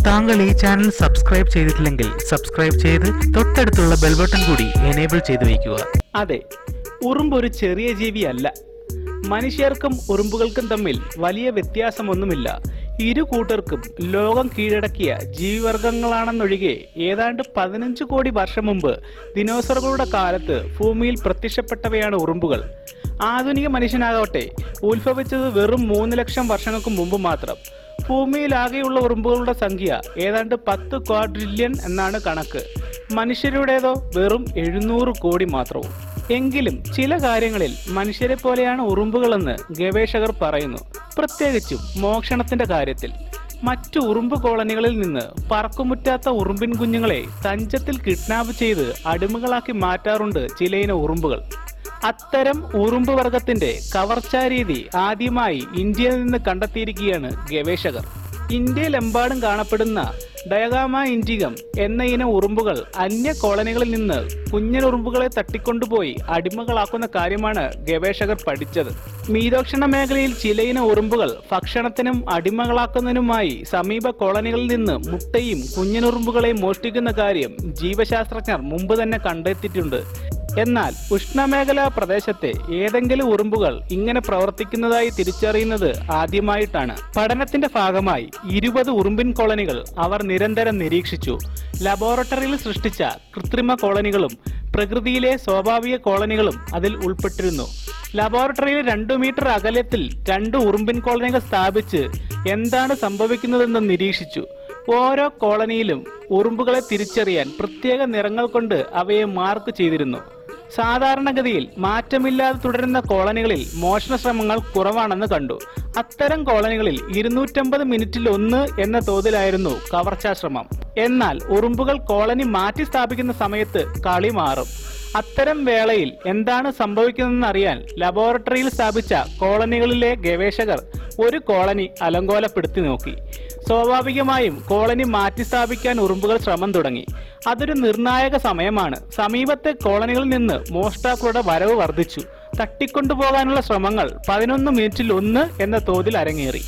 താങ്കൾ ഈ channel subscribe ചെയ്തിട്ടില്ലെങ്കിൽ സബ്സ്ക്രൈബ് ചെയ്ത് തൊട്ടടുത്തുള്ള ബെൽ ബട്ടൺ കൂടി എനേബിൾ ചെയ്തു വയ്ക്കുക അതെ ഉറുമ്പ് ഒരു ചെറിയ ജീവിയല്ല മനുഷ്യർക്കും ഉറുമ്പുകൾക്കും തമ്മിൽ വലിയ വ്യത്യാസമൊന്നുമില്ല ഇരു കൂട്ടർക്കും ലോകം കീഴടക്കിയ ജീവിവർഗങ്ങളാണെന്നൊഴികെ ഏതാണ്ട് പതിനഞ്ച് കോടി വർഷം മുമ്പ് ദിനോസറുകളുടെ കാലത്ത് ഭൂമിയിൽ പ്രത്യക്ഷപ്പെട്ടവയാണ് ഉറുമ്പുകൾ ആധുനിക മനുഷ്യനാകട്ടെ ഉത്ഭവിച്ചത് വെറും മൂന്ന് ലക്ഷം വർഷങ്ങൾക്ക് മുമ്പ് മാത്രം ഭൂമിയിലാകെയുള്ള ഉറുമ്പുകളുടെ സംഖ്യ ഏതാണ്ട് പത്ത് ക്വാഡ്രില്യൺ എന്നാണ് കണക്ക് മനുഷ്യരുടേതോ വെറും എഴുന്നൂറ് കോടി മാത്രവും എങ്കിലും ചില കാര്യങ്ങളിൽ മനുഷ്യരെ പോലെയാണ് ഉറുമ്പുകളെന്ന് ഗവേഷകർ പറയുന്നു പ്രത്യേകിച്ചും മോഷണത്തിന്റെ കാര്യത്തിൽ മറ്റു ഉറുമ്പ് കോളനികളിൽ നിന്ന് പറക്കുമുറ്റാത്ത ഉറുമ്പിൻ കുഞ്ഞുങ്ങളെ തഞ്ചത്തിൽ കിഡ്നാപ്പ് ചെയ്ത് അടിമകളാക്കി മാറ്റാറുണ്ട് ചിലയിന ഉറുമ്പുകൾ അത്തരം ഉറുമ്പ് വർഗത്തിന്റെ കവർച്ചാ രീതി ആദ്യമായി ഇന്ത്യയിൽ നിന്ന് കണ്ടെത്തിയിരിക്കുകയാണ് ഗവേഷകർ ഇന്ത്യയിലെമ്പാടും കാണപ്പെടുന്ന ഡയഗാമ ഇൻഡികം എന്ന ഇനം ഉറുമ്പുകൾ അന്യ കോളനികളിൽ നിന്ന് കുഞ്ഞൻ ഉറുമ്പുകളെ തട്ടിക്കൊണ്ടുപോയി അടിമകളാക്കുന്ന കാര്യമാണ് ഗവേഷകർ പഠിച്ചത് മീതോക്ഷണ മേഖലയിൽ ചിലയിന ഉറുമ്പുകൾ ഭക്ഷണത്തിനും അടിമകളാക്കുന്നതിനുമായി സമീപ കോളനികളിൽ നിന്ന് മുട്ടയും കുഞ്ഞനുറുമ്പുകളെയും മോഷ്ടിക്കുന്ന കാര്യം ജീവശാസ്ത്രജ്ഞർ മുമ്പ് തന്നെ കണ്ടെത്തിയിട്ടുണ്ട് എന്നാൽ ഉഷ്ണമേഖലാ പ്രദേശത്തെ ഏതെങ്കിലും ഉറുമ്പുകൾ ഇങ്ങനെ പ്രവർത്തിക്കുന്നതായി തിരിച്ചറിയുന്നത് ആദ്യമായിട്ടാണ് പഠനത്തിന്റെ ഭാഗമായി ഇരുപത് ഉറുമ്പിൻ കോളനികൾ അവർ നിരന്തരം നിരീക്ഷിച്ചു ലബോറട്ടറിയിൽ സൃഷ്ടിച്ച കൃത്രിമ കോളനികളും പ്രകൃതിയിലെ സ്വാഭാവിക കോളനികളും അതിൽ ഉൾപ്പെട്ടിരുന്നു ലബോറട്ടറിയിൽ രണ്ടു മീറ്റർ അകലത്തിൽ രണ്ട് ഉറുമ്പിൻ കോളനികൾ സ്ഥാപിച്ച് എന്താണ് സംഭവിക്കുന്നതെന്ന് നിരീക്ഷിച്ചു ഓരോ കോളനിയിലും ഉറുമ്പുകളെ തിരിച്ചറിയാൻ പ്രത്യേക നിറങ്ങൾ കൊണ്ട് അവയെ മാർക്ക് ചെയ്തിരുന്നു സാധാരണഗതിയിൽ മാറ്റമില്ലാതെ തുടരുന്ന കോളനികളിൽ മോഷണ ശ്രമങ്ങൾ കുറവാണെന്ന് കണ്ടു അത്തരം കോളനികളിൽ ഇരുന്നൂറ്റമ്പത് മിനിറ്റിൽ ഒന്ന് എന്ന തോതിലായിരുന്നു കവർച്ചാ ശ്രമം എന്നാൽ ഉറുമ്പുകൾ കോളനി മാറ്റി സ്ഥാപിക്കുന്ന സമയത്ത് കളി മാറും അത്തരം വേളയിൽ എന്താണ് സംഭവിക്കുന്നതെന്ന് അറിയാൻ ലബോറട്ടറിയിൽ സ്ഥാപിച്ച കോളനികളിലെ ഗവേഷകർ ഒരു കോളനി അലങ്കോലപ്പെടുത്തി നോക്കി സ്വാഭാവികമായും കോളനി മാറ്റി സ്ഥാപിക്കാൻ ഉറുമ്പുകൾ ശ്രമം തുടങ്ങി അതൊരു നിർണായക സമയമാണ് സമീപത്തെ കോളനികളിൽ നിന്ന് മോഷ്ടാക്കളുടെ വരവ് വർദ്ധിച്ചു തട്ടിക്കൊണ്ടുപോകാനുള്ള ശ്രമങ്ങൾ പതിനൊന്ന് മിനിറ്റിൽ ഒന്ന് എന്ന തോതിൽ അരങ്ങേറി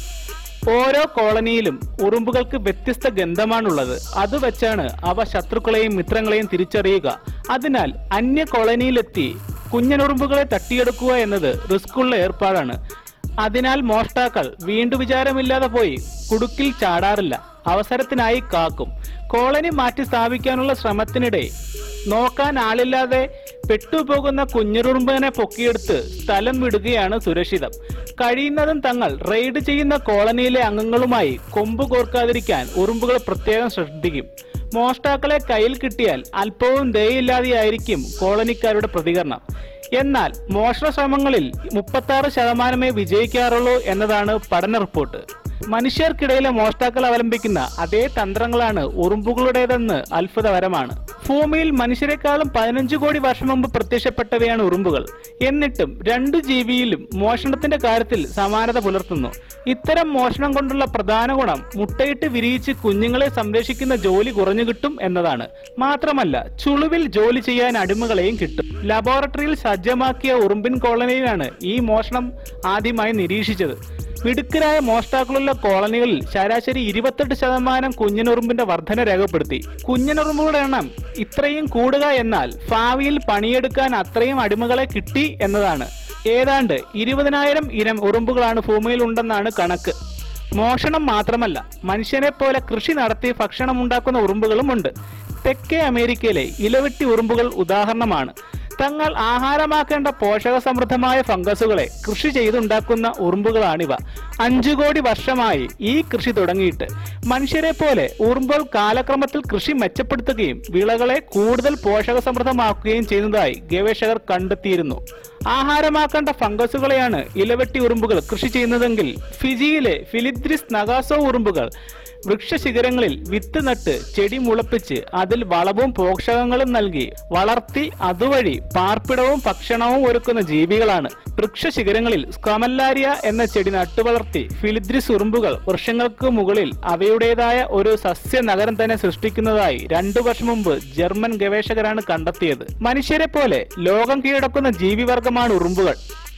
ഓരോ കോളനിയിലും ഉറുമ്പുകൾക്ക് വ്യത്യസ്ത ഗന്ധമാണുള്ളത് അത് വെച്ചാണ് അവ ശത്രുക്കളെയും മിത്രങ്ങളെയും തിരിച്ചറിയുക അതിനാൽ അന്യ കോളനിയിലെത്തി കുഞ്ഞനുറുമ്പുകളെ തട്ടിയെടുക്കുക എന്നത് റിസ്ക്കുള്ള ഏർപ്പാടാണ് അതിനാൽ മോഷ്ടാക്കൾ വീണ്ടു വിചാരമില്ലാതെ പോയി കുടുക്കിൽ ചാടാറില്ല അവസരത്തിനായി കാക്കും കോളനി മാറ്റി സ്ഥാപിക്കാനുള്ള ശ്രമത്തിനിടെ നോക്കാൻ ആളില്ലാതെ പെട്ടുപോകുന്ന കുഞ്ഞുറുമ്പിനെ പൊക്കിയെടുത്ത് സ്ഥലം വിടുകയാണ് സുരക്ഷിതം കഴിയുന്നതും തങ്ങൾ റെയ്ഡ് ചെയ്യുന്ന കോളനിയിലെ അംഗങ്ങളുമായി കൊമ്പ് കോർക്കാതിരിക്കാൻ ഉറുമ്പുകൾ പ്രത്യേകം ശ്രദ്ധിക്കും മോഷ്ടാക്കളെ കയ്യിൽ കിട്ടിയാൽ അല്പവും ദയയില്ലാതെയായിരിക്കും കോളനിക്കാരുടെ പ്രതികരണം എന്നാൽ മോഷണ ശ്രമങ്ങളിൽ മുപ്പത്തി ആറ് ശതമാനമേ വിജയിക്കാറുള്ളൂ എന്നതാണ് പഠന റിപ്പോർട്ട് മനുഷ്യർക്കിടയിലെ മോഷ്ടാക്കൾ അവലംബിക്കുന്ന അതേ തന്ത്രങ്ങളാണ് ഉറുമ്പുകളുടേതെന്ന് അത്ഭുതകരമാണ് ഭൂമിയിൽ മനുഷ്യരെക്കാളും പതിനഞ്ചു കോടി വർഷം മുമ്പ് പ്രത്യക്ഷപ്പെട്ടവയാണ് ഉറുമ്പുകൾ എന്നിട്ടും രണ്ടു ജീവിയിലും മോഷണത്തിന്റെ കാര്യത്തിൽ സമാനത പുലർത്തുന്നു ഇത്തരം മോഷണം കൊണ്ടുള്ള പ്രധാന ഗുണം മുട്ടയിട്ട് വിരിയിച്ച് കുഞ്ഞുങ്ങളെ സംരക്ഷിക്കുന്ന ജോലി കുറഞ്ഞു കിട്ടും എന്നതാണ് മാത്രമല്ല ചുളുവിൽ ജോലി ചെയ്യാൻ അടിമകളെയും കിട്ടും ലബോറട്ടറിയിൽ സജ്ജമാക്കിയ ഉറുമ്പിൻ കോളനിയിലാണ് ഈ മോഷണം ആദ്യമായി നിരീക്ഷിച്ചത് മിടുക്കരായ മോഷ്ടാക്കളുള്ള കോളനികളിൽ ശരാശരി ഇരുപത്തെട്ട് ശതമാനം കുഞ്ഞനുറുമ്പിന്റെ വർധന രേഖപ്പെടുത്തി കുഞ്ഞനുറുമ്പുകളുടെ എണ്ണം ഇത്രയും കൂടുക എന്നാൽ ഭാവിയിൽ പണിയെടുക്കാൻ അത്രയും അടിമകളെ കിട്ടി എന്നതാണ് ഏതാണ്ട് ഇരുപതിനായിരം ഇനം ഉറുമ്പുകളാണ് ഭൂമിയിൽ ഉണ്ടെന്നാണ് കണക്ക് മോഷണം മാത്രമല്ല മനുഷ്യനെ പോലെ കൃഷി നടത്തി ഭക്ഷണം ഉണ്ടാക്കുന്ന ഉറുമ്പുകളുമുണ്ട് തെക്കേ അമേരിക്കയിലെ ഇലവെട്ടി ഉറുമ്പുകൾ ഉദാഹരണമാണ് തങ്ങൾ ആഹാരമാക്കേണ്ട പോഷക സമൃദ്ധമായ ഫംഗസുകളെ കൃഷി ചെയ്തുണ്ടാക്കുന്ന ഉറുമ്പുകളാണിവ അഞ്ചു കോടി വർഷമായി ഈ കൃഷി തുടങ്ങിയിട്ട് മനുഷ്യരെ പോലെ ഉറുമ്പുകൾ കാലക്രമത്തിൽ കൃഷി മെച്ചപ്പെടുത്തുകയും വിളകളെ കൂടുതൽ പോഷക സമൃദ്ധമാക്കുകയും ചെയ്യുന്നതായി ഗവേഷകർ കണ്ടെത്തിയിരുന്നു ആഹാരമാക്കേണ്ട ഫംഗസുകളെയാണ് ഇലവെട്ടി ഉറുമ്പുകൾ കൃഷി ചെയ്യുന്നതെങ്കിൽ ഫിജിയിലെ ഫിലിദ്രിസ് നഗാസോ ഉറുമ്പുകൾ വൃക്ഷശിഖരങ്ങളിൽ വിത്ത് നട്ട് ചെടി മുളപ്പിച്ച് അതിൽ വളവും പോഷകങ്ങളും നൽകി വളർത്തി അതുവഴി പാർപ്പിടവും ഭക്ഷണവും ഒരുക്കുന്ന ജീവികളാണ് വൃക്ഷശിഖരങ്ങളിൽ സ്കമല്ലാരിയ എന്ന ചെടി നട്ടുവളർത്തി ഫിലിദ്രിസ് ഉറുമ്പുകൾ വർഷങ്ങൾക്ക് മുകളിൽ അവയുടേതായ ഒരു സസ്യ നഗരം തന്നെ സൃഷ്ടിക്കുന്നതായി രണ്ടു വർഷം മുമ്പ് ജർമ്മൻ ഗവേഷകരാണ് കണ്ടെത്തിയത് മനുഷ്യരെ പോലെ ലോകം കീഴടക്കുന്ന ജീവിവർഗമാണ് ഉറുമ്പുകൾ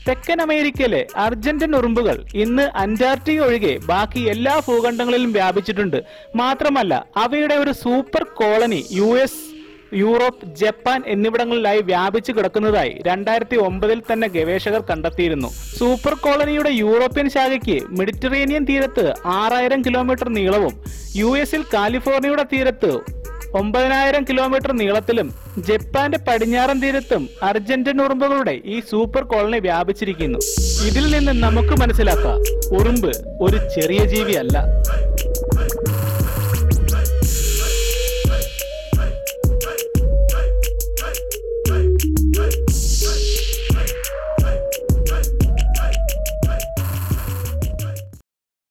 തെക്കൻ അമേരിക്കയിലെ അർജന്റീൻ ഉറുമ്പുകൾ ഇന്ന് അന്റാർട്ടിക്ക ഒഴികെ ബാക്കി എല്ലാ ഭൂഖണ്ഡങ്ങളിലും വ്യാപിച്ചിട്ടുണ്ട് മാത്രമല്ല അവയുടെ ഒരു super colony U S Europe Japan എന്നിവിടങ്ങളിലായി വ്യാപിച്ചു കിടക്കുന്നതായി രണ്ടായിരത്തി ഒമ്പതിൽ തന്നെ ഗവേഷകർ കണ്ടെത്തിയിരുന്നു സൂപ്പർ കോളനിയുടെ യൂറോപ്യൻ ശാഖയ്ക്ക് മെഡിറ്ററേനിയൻ തീരത്ത് ആറായിരം കിലോമീറ്റർ നീളവും യു എസിൽ കാലിഫോർണിയയുടെ തീരത്ത് ഒമ്പതിനായിരം കിലോമീറ്റർ നീളത്തിലും ജപ്പാന്റെ പടിഞ്ഞാറൻ തീരത്തും അർജന്റീൻ ഉറുമ്പുകളുടെ ഈ സൂപ്പർ കോളനി വ്യാപിച്ചിരിക്കുന്നു ഇതിൽ നിന്ന് നമുക്ക് മനസ്സിലാക്കാം ഉറുമ്പ് ഒരു ചെറിയ ജീവിയല്ല